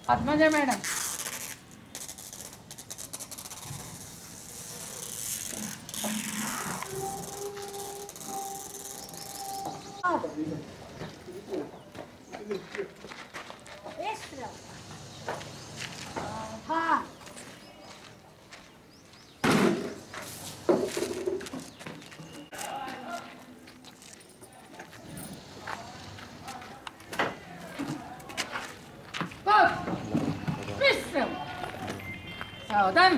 Padmaja madam విశ్రం సావధాన్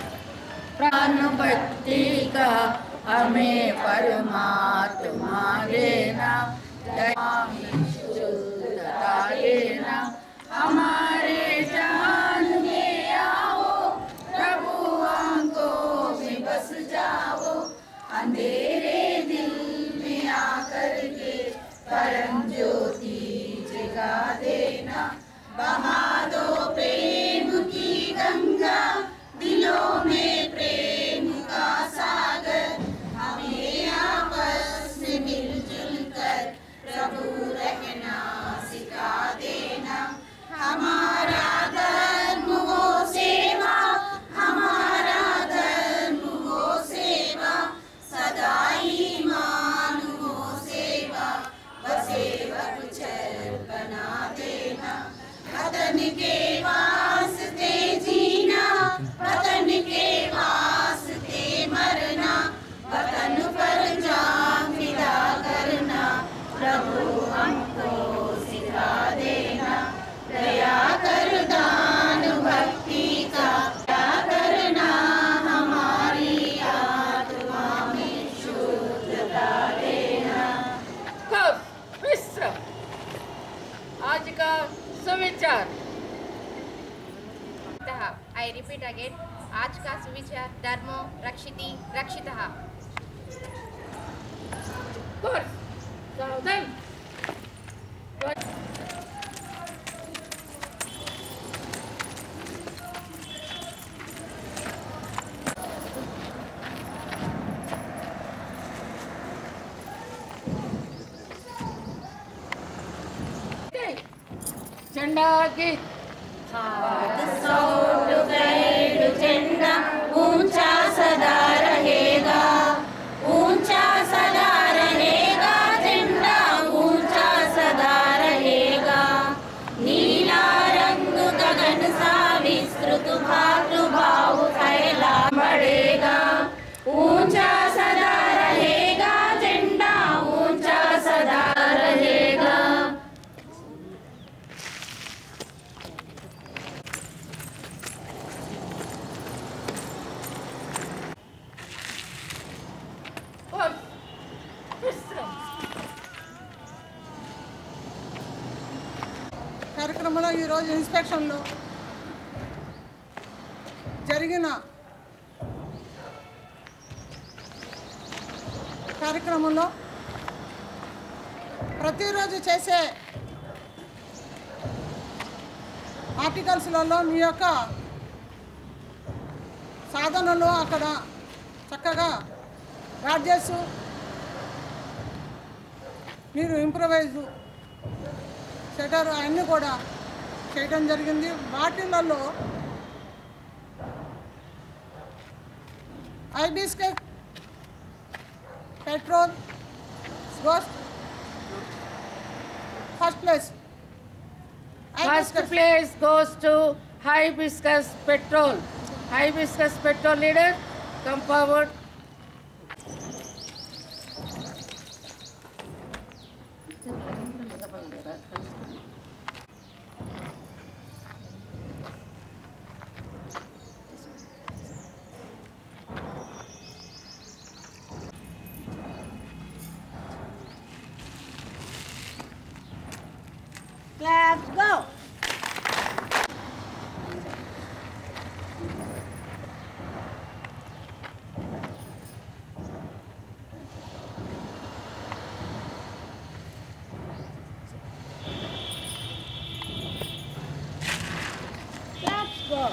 भक्ति का हमें परमात्मा देना दया में शुद्धता देना हमारे जान में आओ प्रभु आंखों में बस जाओ अंधेरे दिल में आकर के परम ज्योति जगा देना बहा दो प्रेम की गंगा दिलों में प्रेम का सागर हमें आपस में मिलजुल कर प्रभु रहना सिखा देना हमारा धर्म वो सेवा हमारा धर्म वो सेवा सदा ईमान वो सेवा बसेवक छल बना देना वतन के वास्ते जीना वतन के वास्ते मरना वतन पर जान फिदा करना प्रभु हमको सिखा देना दया कर दान भक्ति का दया करना हमारी आत्मा में शुद्धता देना कब विश्रम आज का सुविचार आई रिपीट अगेन आज का सुविचार धर्मो रक्षिति रक्षितः कोर्स सावधान झंडा गीत सौट गैड झंडा ऊंचा सदा रहेगा ऊंचा सदा रहेगा झंडा ऊंचा सदा रहेगा नीला रंग गगन सा विस्तृत भातृभाव फैला बढ़ेगा ऊंचा सदा रहेगा झंडा ऊंचा सदा रहेगा कोर्स विश्रम కార్యక్రమంలో ఈరోజు ఇన్స్పెక్షన్లో జరిగిన కార్యక్రమంలో ప్రతిరోజు చేసే ఆర్టికల్స్లలో మీ యొక్క సాధనలు అక్కడ చక్కగా గాడ్జెట్స్ మీరు ఇంప్రవైజ్ షటర్ అవన్నీ కూడా చేయడం జరిగింది వాటిలలో ఐబిస్కెట్ patrol goes first place First place goes to Hibiscus Petrol. Hibiscus Petrol leader, come forward. Clap, go! Claps, go!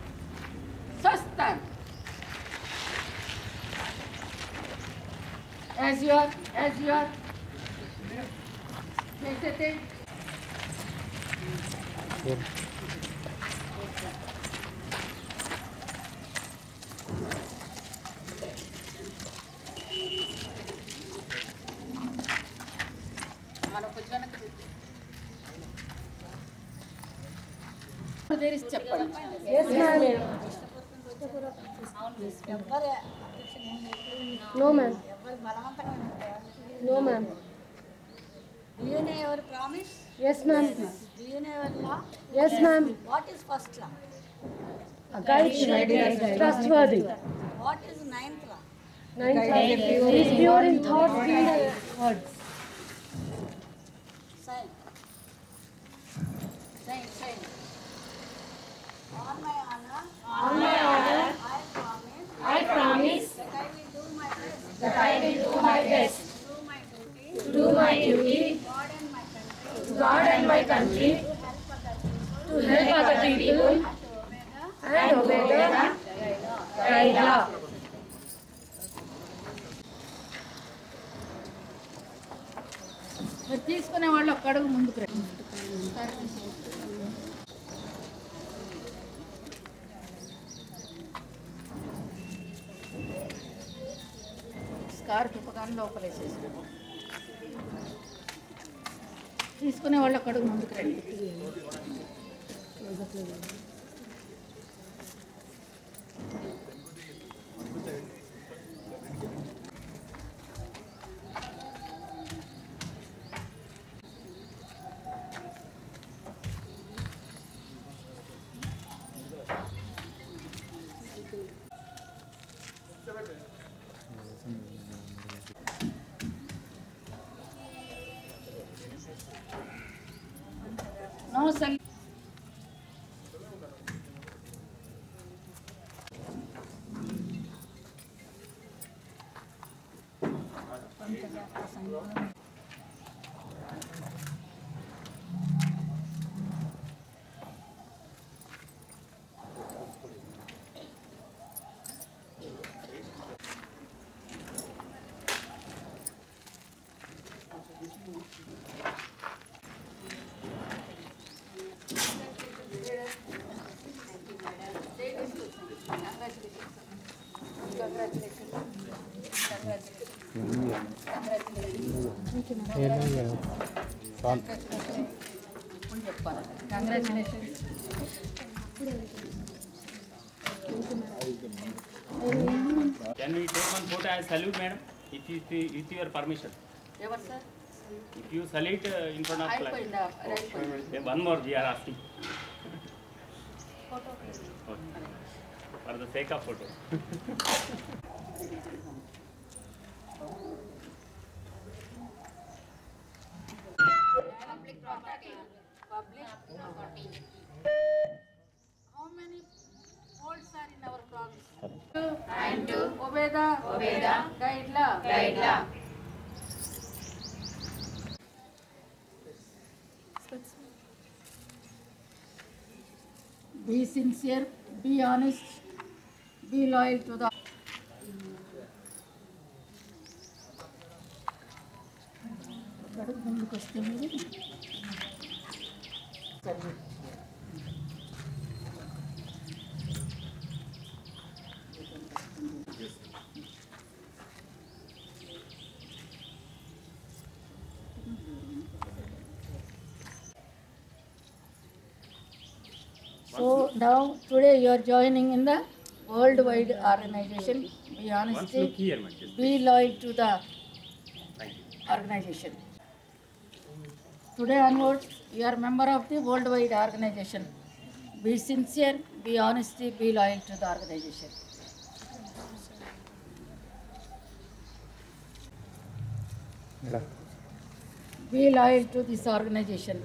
Sustan. as you are, as you are. Take the thing. తెరిచి చెప్పండి No, ma'am. No, ma'am. Do you know your promise? Yes, ma'am. Do you know your law? Yes, ma'am. What is first law? Trustworthy. What is ninth law? Ninth, he is pure in thought, deed, and words. Sign. Sign, sign. On my honor. On my honor, I promise I promise that I will do my best that I will do my best to do my duty to do my duty God and my country to God and my country, to help other people to help other people, and obey the right law. మరి తీసుకునే వాళ్ళు ఒక్క అడుగు ముందుకు రండి scar తిప్పగానే లోపలేసేసి తీసుకునే వాళ్ళు ఒక్క అడుగు ముందుకు రండి నో సెల్ congratulation Can we take one photo as salute, madam? If you, with your permission. ఎవరు sir If you salute uh, in front of flag. అయిపోయిందా అది అయిపోయింది Okay, One more we are asking. Okay. For the sake of photo. Public property. Public Property. How many folds are in our province? And to Obey the obey the guide law. guide law. Be sincere, be honest, be loyal to the. అడుగు ముందుకు వస్తే మీరు So now today you are joining in the worldwide organization. Be Once honest, look here, madam. just be loyal to the Thank you. organization. Today onwards, you are member of the worldwide organization. Be sincere, be honest, be loyal to the organization. Be loyal to this organization.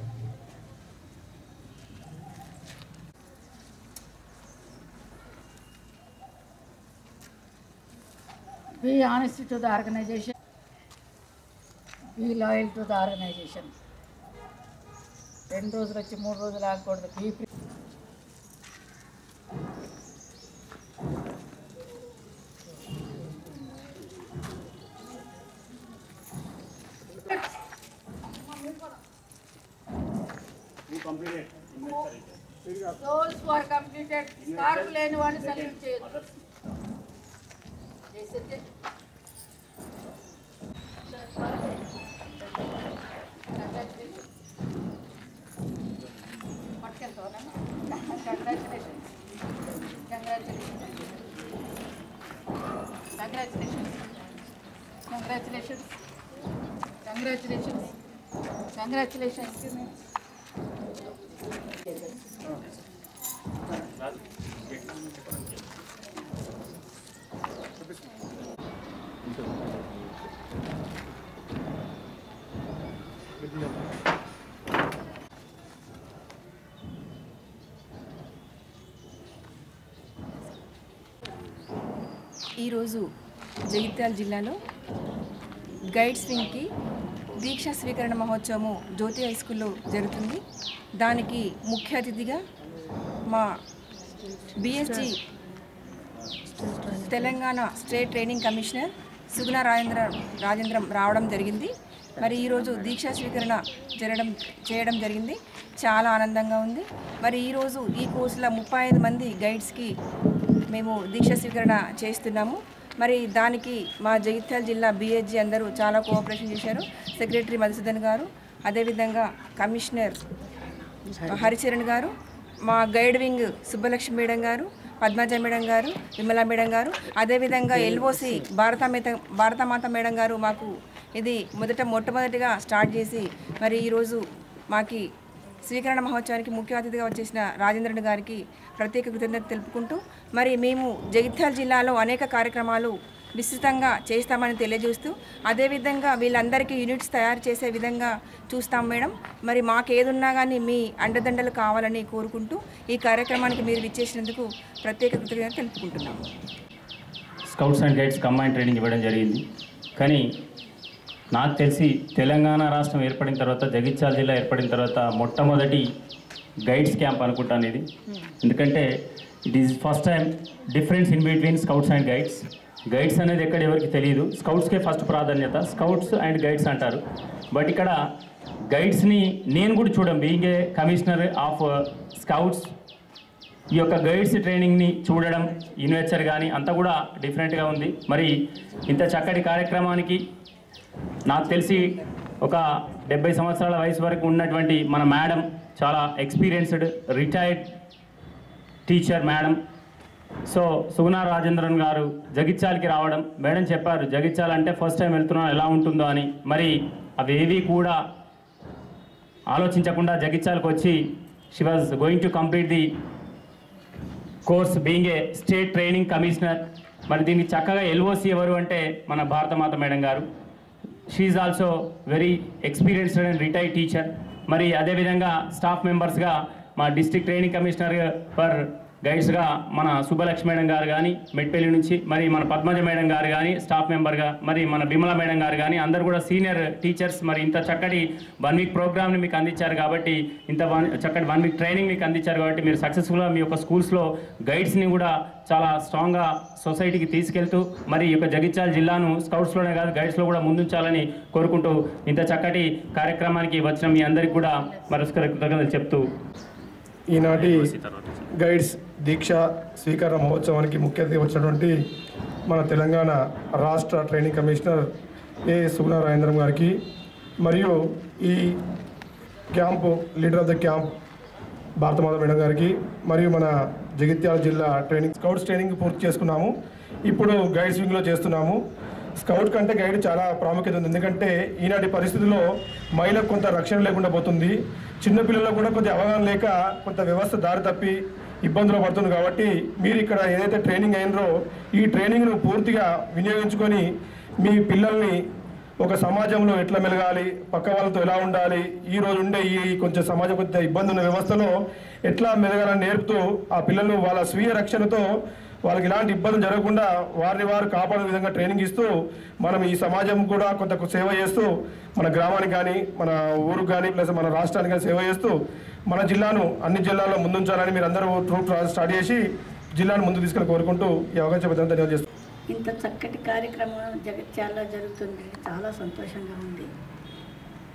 Be honest to the organization. Be loyal to the organization. రెండు రోజులు వచ్చి మూడు రోజులు ఆగకూడదు బీ Those who are completed, scarf లేని వాళ్ళు salute చేయొద్దు. చేసేది. Congratulations. పట్టుకెళ్తావా congratulations congratulations congratulations congratulations congratulations congratulations ఈరోజు జగిత్యాల జిల్లాలో గైడ్స్ వింగ్కి దీక్షా స్వీకరణ మహోత్సవము జ్యోతి హై స్కూల్లో జరుగుతుంది దానికి ముఖ్య అతిథిగా మా BSG Telangana state training commissioner Suguna Rajendra Rajendram రావడం జరిగింది మరి ఈరోజు దీక్షా స్వీకరణ జరగడం చేయడం జరిగింది చాలా ఆనందంగా ఉంది మరి ఈరోజు ఈ కోర్సులో ముప్పై ఐదు మంది గైడ్స్కి మేము దీక్షా స్వీకరణ చేస్తున్నాము మరి దానికి మా జగిత్యాల జిల్లా బిహెచ్జి అందరూ చాలా కోఆపరేషన్ చేశారు సెక్రటరీ మధుసూదన్ గారు అదేవిధంగా కమిషనర్ హరిచరణ్ గారు మా గైడ్ వింగ్ సుబ్బలక్ష్మి మేడం గారు పద్మజ మేడం గారు విమలా మేడం గారు అదేవిధంగా ఎల్ఓసి భారతమేత భారతమాత మేడం గారు మాకు ఇది మొదట మొట్టమొదటిగా స్టార్ట్ చేసి మరి ఈరోజు మాకి స్వీకరణ మహోత్సవానికి ముఖ్య అతిథిగా వచ్చేసిన రాజేంద్రన్ గారికి ప్రత్యేక కృతజ్ఞత తెలుపుకుంటూ మరి మేము జగిత్యాల జిల్లాలో అనేక కార్యక్రమాలు విస్తృతంగా చేస్తామని తెలియజేస్తూ అదేవిధంగా వీళ్ళందరికీ యూనిట్స్ తయారు చేసే విధంగా చూస్తాం మేడం మరి మాకు ఏదున్నా కానీ మీ అండదండలు కావాలని కోరుకుంటూ ఈ కార్యక్రమానికి మీరు విచ్చేసినందుకు ప్రత్యేక కృతజ్ఞత తెలుపుకుంటున్నాము scouts and guides combine training ఇవ్వడం జరిగింది కానీ నాకు తెలిసి తెలంగాణ రాష్ట్రం ఏర్పడిన తర్వాత జగిత్యాల జిల్లా ఏర్పడిన తర్వాత మొట్టమొదటి గైడ్స్ క్యాంప్ అనుకుంటాను ఇది ఎందుకంటే it is first time difference in between scouts and guides guides అనేది ఎక్కడ ఎవరికి తెలియదు స్కౌట్స్కే ఫస్ట్ ప్రాధాన్యత స్కౌట్స్ అండ్ గైడ్స్ అంటారు బట్ ఇక్కడ గైడ్స్ని నేను కూడా చూడం being a commissioner of scouts ఈ యొక్క గైడ్స్ ట్రైనింగ్ని చూడడం ఇన్వెస్టర్ కానీ అంతా కూడా డిఫరెంట్గా ఉంది మరి ఇంత చక్కటి కార్యక్రమానికి నాకు తెలిసి ఒక డెబ్బై సంవత్సరాల వయసు వరకు ఉన్నటువంటి మన మేడం చాలా experienced retired teacher madam so Suguna Rajendran garu జగిత్యాలకి రావడం మేడం చెప్పారు జగిత్యాల అంటే ఫస్ట్ టైం వెళ్తున్నాం ఎలా ఉంటుందో అని మరి అవేవి కూడా ఆలోచించకుండా జగిత్యాలకు వచ్చి she was going to complete the course being a state training commissioner మరి దీనికి చక్కగా ఎల్ఓసి ఎవరు అంటే మన Bharatamata madam garu she also very experienced and retired teacher మరి అదేవిధంగా స్టాఫ్ మెంబర్స్గా మా డిస్ట్రిక్ట్ ట్రైనింగ్ కమిషనర్ ఫర్ గైడ్స్గా మన సుబ్బలక్ష్మి మేడం గారు కానీ మెట్పల్లి నుంచి మరి మన పద్మజ మేడం గారు కానీ స్టాఫ్ మెంబర్గా మరి మన బిమల మేడం గారు కానీ అందరు కూడా సీనియర్ టీచర్స్ మరి ఇంత చక్కటి వన్ వీక్ ప్రోగ్రామ్ని మీకు అందించారు కాబట్టి ఇంత వన్ చక్కటి వన్ వీక్ ట్రైనింగ్ మీకు అందించారు కాబట్టి మీరు సక్సెస్ఫుల్గా మీ యొక్క స్కూల్స్లో గైడ్స్ని కూడా చాలా స్ట్రాంగ్గా సొసైటీకి తీసుకెళ్తూ మరి ఈ యొక్క జగిత్యాల జిల్లాను స్కౌట్స్లోనే కాదు గైడ్స్లో కూడా ముందుంచాలని కోరుకుంటూ ఇంత చక్కటి కార్యక్రమానికి వచ్చిన మీ అందరికీ కూడా మరొకసారి కృతజ్ఞతలు చెప్తూ ఈనాటి గైడ్స్ దీక్ష స్వీకార మహోత్సవానికి ముఖ్య అతిథి వచ్చినటువంటి మన తెలంగాణ రాష్ట్ర ట్రైనింగ్ కమిషనర్ ఏ సుగుణారాయేంద్రం గారికి మరియు ఈ camp leader of the camp Bharatamata madam గారికి మరియు మన జగిత్యాల జిల్లా ట్రైనింగ్ స్కౌట్స్ ట్రైనింగ్ పూర్తి చేసుకున్నాము ఇప్పుడు గైడ్స్ వింగ్లో చేస్తున్నాము స్కౌట్ కంటే గైడ్ చాలా ప్రాముఖ్యత ఉంది ఎందుకంటే ఈనాటి పరిస్థితుల్లో మహిళకు కొంత రక్షణ లేకుండా పోతుంది చిన్నపిల్లలకు కూడా కొంచెం అవగాహన లేక కొంత వ్యవస్థ దారి తప్పి ఇబ్బందులు పడుతుంది కాబట్టి మీరు ఇక్కడ ఏదైతే ట్రైనింగ్ అయినరో ఈ ట్రైనింగ్ను పూర్తిగా వినియోగించుకొని మీ పిల్లల్ని ఒక సమాజంలో ఎట్లా మెలగాలి పక్క వాళ్ళతో ఎలా ఉండాలి ఈ రోజు ఉండే ఈ కొంచెం సమాజం కొంచెం ఇబ్బంది ఉన్న వ్యవస్థలో ఎట్లా మెలగాలని నేర్పుతూ ఆ పిల్లలు వాళ్ళ స్వీయ రక్షణతో వాళ్ళకి ఇలాంటి ఇబ్బందులు జరగకుండా వారిని వారు కాపాడే విధంగా ట్రైనింగ్ ఇస్తూ మనం ఈ సమాజం కూడా కొంత సేవ చేస్తూ మన గ్రామానికి కానీ మన ఊరికి కానీ ప్లస్ మన రాష్ట్రానికి కానీ సేవ చేస్తూ మన జిల్లాను అన్ని జిల్లాల్లో ముందుంచాలని మీరు అందరూ ట్రూప్ స్టార్ట్ చేసి జిల్లాను ముందుకు తీసుకెళ్ళి కోరుకుంటూ ఈ అవకాశం ఇవ్వడం తెలియజేస్తున్నాను ఇంత చక్కటి కార్యక్రమం జగత్యాల్లో జరుగుతుంది చాలా సంతోషంగా ఉంది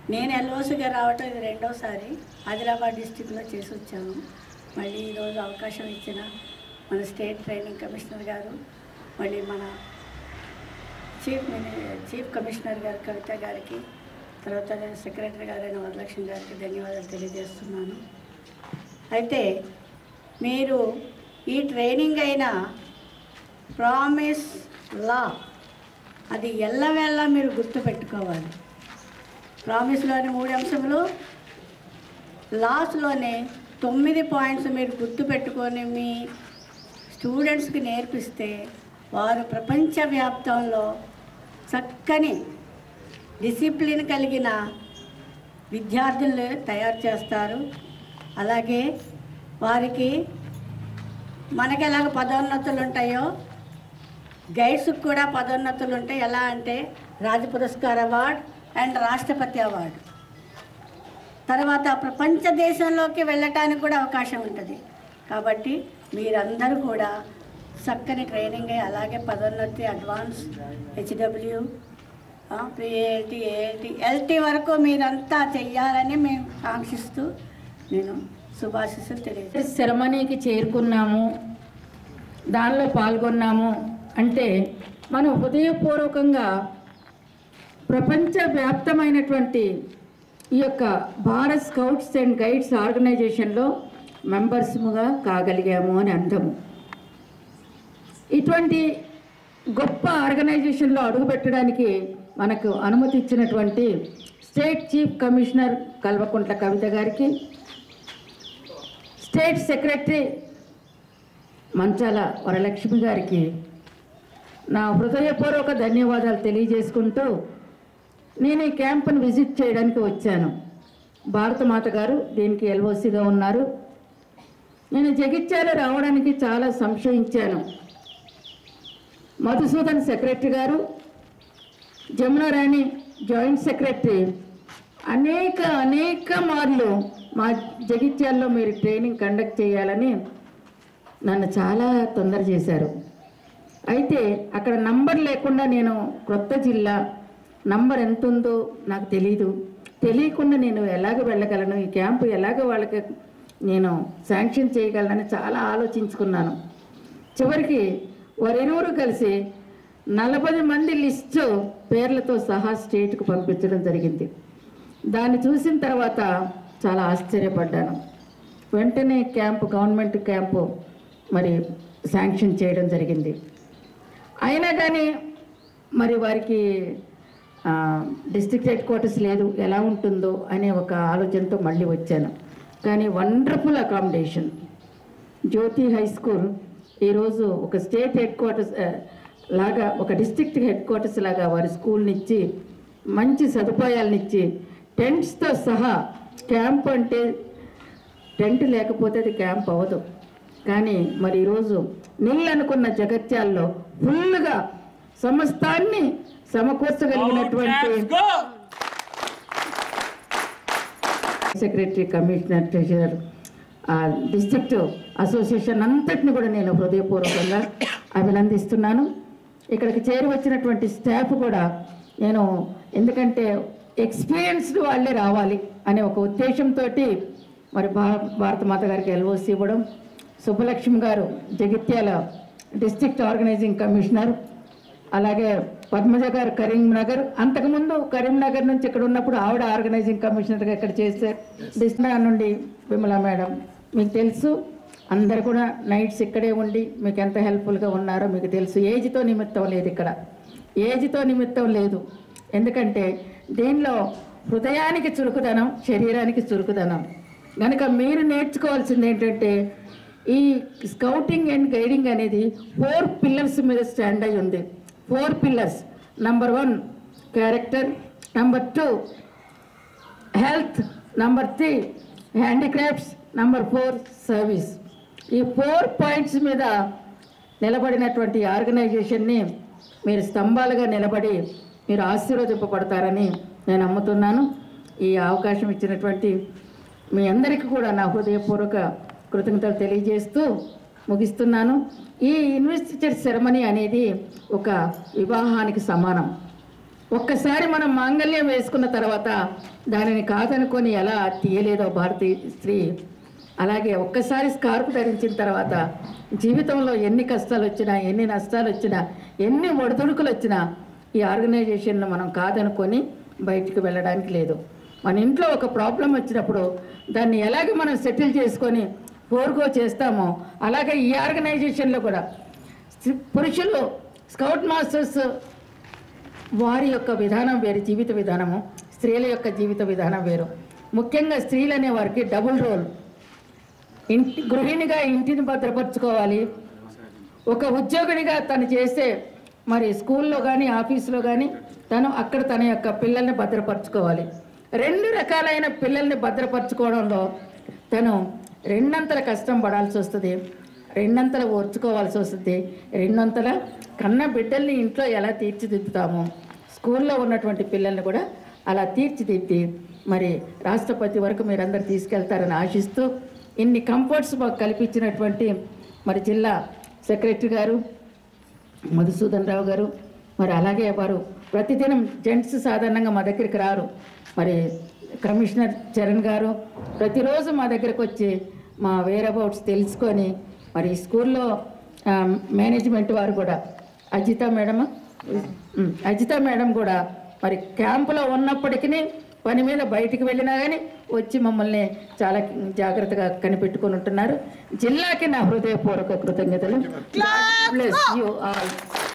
నేను ఎల్ఓసిగా రావటం ఇది రెండోసారి ఆదిలాబాద్ డిస్టిక్లో చేసి వచ్చాను మళ్ళీ ఈరోజు అవకాశం ఇచ్చిన మన స్టేట్ ట్రైనింగ్ కమిషనర్ గారు మళ్ళీ మన చీఫ్ మిని చీఫ్ కమిషనర్ గారు కవిత గారికి తర్వాత సెక్రటరీ గారైన వరలక్ష్మి గారికి ధన్యవాదాలు తెలియజేస్తున్నాను అయితే మీరు ఈ ట్రైనింగ్ అయిన ప్రామిస్ లా అది ఎల్లవేళ మీరు గుర్తుపెట్టుకోవాలి ప్రామిస్లోని మూడు అంశములు లాస్ట్లోనే తొమ్మిది పాయింట్స్ మీరు గుర్తుపెట్టుకొని మీ స్టూడెంట్స్కి నేర్పిస్తే వారు ప్రపంచవ్యాప్తంలో చక్కని డిసిప్లిన్ కలిగిన విద్యార్థులు తయారు చేస్తారు అలాగే వారికి మనకి ఎలాగ పదోన్నతులు ఉంటాయో గైడ్స్కి కూడా పదోన్నతులు ఉంటాయి ఎలా అంటే Raja Puraskar award and Rashtrapati award తర్వాత ప్రపంచ దేశంలోకి వెళ్ళటానికి కూడా అవకాశం ఉంటుంది కాబట్టి మీరందరూ కూడా చక్కని ట్రైనింగ్ అయ్యి అలాగే పదోన్నతి advance HW pre ALT ALT LT వరకు మీరంతా చెయ్యాలని మేము కాంక్షిస్తూ నేను శుభాశిస్సులు తెలియజేస్తాను సెరమనీకి చేరుకున్నాము దానిలో పాల్గొన్నాము అంటే మనం హృదయపూర్వకంగా ప్రపంచవ్యాప్తమైనటువంటి ఈ యొక్క భారత్ స్కౌట్స్ అండ్ గైడ్స్ ఆర్గనైజేషన్లో మెంబర్స్ముగా కాగలిగాము అని అర్థము ఇటువంటి గొప్ప ఆర్గనైజేషన్లో అడుగుపెట్టడానికి మనకు అనుమతి ఇచ్చినటువంటి state chief commissioner Kalvakuntla Kavitha గారికి స్టేట్ సెక్రటరీ మంచాల వరలక్ష్మి గారికి నా హృదయపూర్వక ధన్యవాదాలు తెలియజేసుకుంటూ నేను ఈ క్యాంపును విజిట్ చేయడానికి వచ్చాను భారతమాత గారు దీనికి ఎల్ఓసిగా ఉన్నారు నేను జగిత్యాల రావడానికి చాలా సంశయించాను మధుసూదన్ సెక్రటరీ గారు జమున రాణి జాయింట్ సెక్రటరీ అనేక అనేక మార్లు మా జగిత్యాల్లో మీరు ట్రైనింగ్ కండక్ట్ చేయాలని నన్ను చాలా తొందర చేశారు అయితే అక్కడ నంబర్ లేకుండా నేను కొత్త జిల్లా నంబర్ ఎంత ఉందో నాకు తెలీదు తెలియకుండా నేను ఎలాగ వెళ్ళగలను ఈ క్యాంపు ఎలాగ వాళ్ళకి నేను శాంక్షన్ చేయగలనని చాలా ఆలోచించుకున్నాను చివరికి వారిరువురు కలిసి నలభై మంది లిస్టు పేర్లతో సహా స్టేట్కు పంపించడం జరిగింది దాన్ని చూసిన తర్వాత చాలా ఆశ్చర్యపడ్డాను వెంటనే క్యాంపు గవర్నమెంట్ క్యాంపు మరి శాంక్షన్ చేయడం జరిగింది అయినా కానీ మరి వారికి డిస్ట్రిక్ట్ హెడ్ క్వార్టర్స్ లేదు ఎలా ఉంటుందో అనే ఒక ఆలోచనతో మళ్ళీ వచ్చాను కానీ wonderful accommodation Jyothi high school ఈరోజు ఒక స్టేట్ హెడ్ క్వార్టర్స్ ఆ, లాగా ఒక డిస్ట్రిక్ట్ హెడ్ క్వార్టర్స్ లాగా వారి స్కూల్ని ఇచ్చి మంచి సదుపాయాలను ఇచ్చి టెంట్స్తో సహా క్యాంప్ అంటే టెంట్ లేకపోతే అది క్యాంప్ అవ్వదు కానీ మరి ఈరోజు నీళ్ళు అనుకున్న జగత్యాల్లో ఫుల్గా సమస్తాన్ని సమకూర్చగలిగినటువంటి సెక్రటరీ కమిషనర్ ట్రెజరర్ ఆ డిస్ట్రిక్ట్ అసోసియేషన్ అంతటిని కూడా నేను హృదయపూర్వకంగా అభినందిస్తున్నాను ఇక్కడికి చేరి వచ్చినటువంటి స్టాఫ్ కూడా నేను ఎందుకంటే ఎక్స్పీరియన్స్డ్ వాళ్ళే రావాలి అనే ఒక ఉద్దేశంతో మరి భా భారత మాత గారికి ఎల్ఓసి ఇవ్వడం సుబ్బలక్ష్మి గారు జగిత్యాల డిస్ట్రిక్ట్ ఆర్గనైజింగ్ కమిషనర్ అలాగే పద్మజ గారు కరీంనగర్ అంతకుముందు కరీంనగర్ నుంచి ఇక్కడ ఉన్నప్పుడు ఆవిడ ఆర్గనైజింగ్ కమిషనర్గా ఇక్కడ చేస్తే డిస్ట్రిక్ట్ నుండి విమలా మేడం మీకు తెలుసు అందరు కూడా నైట్స్ ఇక్కడే ఉండి మీకు ఎంత హెల్ప్ఫుల్గా ఉన్నారో మీకు తెలుసు ఏజ్తో నిమిత్తం లేదు ఇక్కడ ఏజ్తో నిమిత్తం లేదు ఎందుకంటే దీనిలో హృదయానికి చురుకుదనం శరీరానికి చురుకుదనం కనుక మీరు నేర్చుకోవాల్సింది ఏంటంటే ఈ స్కౌటింగ్ అండ్ గైడింగ్ అనేది ఫోర్ పిల్లర్స్ మీద స్టాండ్ అయి ఉంది four pillars number one character number two health number three handicrafts number four service ఈ ఫోర్ పాయింట్స్ మీద నిలబడినటువంటి ఆర్గనైజేషన్ని మీరు స్తంభాలుగా నిలబడి మీరు ఆశీర్వదింపబడతారని నేను నమ్ముతున్నాను ఈ అవకాశం ఇచ్చినటువంటి మీ అందరికీ కూడా నా హృదయపూర్వక కృతజ్ఞతలు తెలియజేస్తూ ముగిస్తున్నాను ఈ ఇన్వెస్టిచర్ సెరమనీ అనేది ఒక వివాహానికి సమానం ఒక్కసారి మనం మాంగళ్యం వేసుకున్న తర్వాత దానిని కాదనుకొని ఎలా తీయలేదో భారతీయ స్త్రీ అలాగే ఒక్కసారి స్కార్ఫ్ ధరించిన తర్వాత జీవితంలో ఎన్ని కష్టాలు వచ్చినా ఎన్ని నష్టాలు వచ్చినా ఎన్ని ఒడిదుడుకులు వచ్చినా ఈ ఆర్గనైజేషన్ను మనం కాదనుకొని బయటికి వెళ్ళడానికి లేదు మన ఇంట్లో ఒక ప్రాబ్లం వచ్చినప్పుడు దాన్ని ఎలాగ మనం సెటిల్ చేసుకొని పోర్గో చేస్తామో అలాగే ఈ ఆర్గనైజేషన్లో కూడా స్త్రీ- పురుషులు స్కౌట్ మాస్టర్స్ వారి యొక్క విధానం వేరు జీవిత విధానము స్త్రీల యొక్క జీవిత విధానం వేరు ముఖ్యంగా స్త్రీలు అనే వారికి డబుల్ రోల్ ఇంటి గృహిణిగా ఇంటిని భద్రపరచుకోవాలి ఒక ఉద్యోగినిగా తను చేసే మరి స్కూల్లో కానీ ఆఫీసులో కానీ తను అక్కడ తన యొక్క పిల్లల్ని భద్రపరచుకోవాలి రెండు రకాలైన పిల్లల్ని భద్రపరచుకోవడంలో తను రెండంతల కష్టం పడాల్సి వస్తుంది రెండంతల ఓర్చుకోవాల్సి వస్తుంది రెండంతల కన్న బిడ్డల్ని ఇంట్లో ఎలా తీర్చిదిద్దుతామో స్కూల్లో ఉన్నటువంటి పిల్లల్ని కూడా అలా తీర్చిదిద్ది మరి రాష్ట్రపతి వరకు మీరందరూ తీసుకెళ్తారని ఆశిస్తూ ఇన్ని కంఫర్ట్స్ మాకు కల్పించినటువంటి మరి జిల్లా సెక్రటరీ గారు మధుసూదన్ రావు గారు మరి అలాగే వారు ప్రతిదినం జెంట్స్ సాధారణంగా మా దగ్గరికి రారు మరి కమిషనర్ చరణ్ గారు ప్రతిరోజు మా దగ్గరకు వచ్చి మా వేర్ అబౌట్స్ తెలుసుకొని మరి స్కూల్లో ఆ, మేనేజ్మెంట్ వారు కూడా అజిత మేడం అజిత మేడం కూడా మరి క్యాంపులో ఉన్నప్పటికీ పని మీద బయటికి వెళ్ళినా కానీ వచ్చి మమ్మల్ని చాలా జాగ్రత్తగా కనిపెట్టుకొని ఉంటున్నారు జిల్లాకి నా హృదయపూర్వక కృతజ్ఞతలు బ్లెస్ యూ ఆల్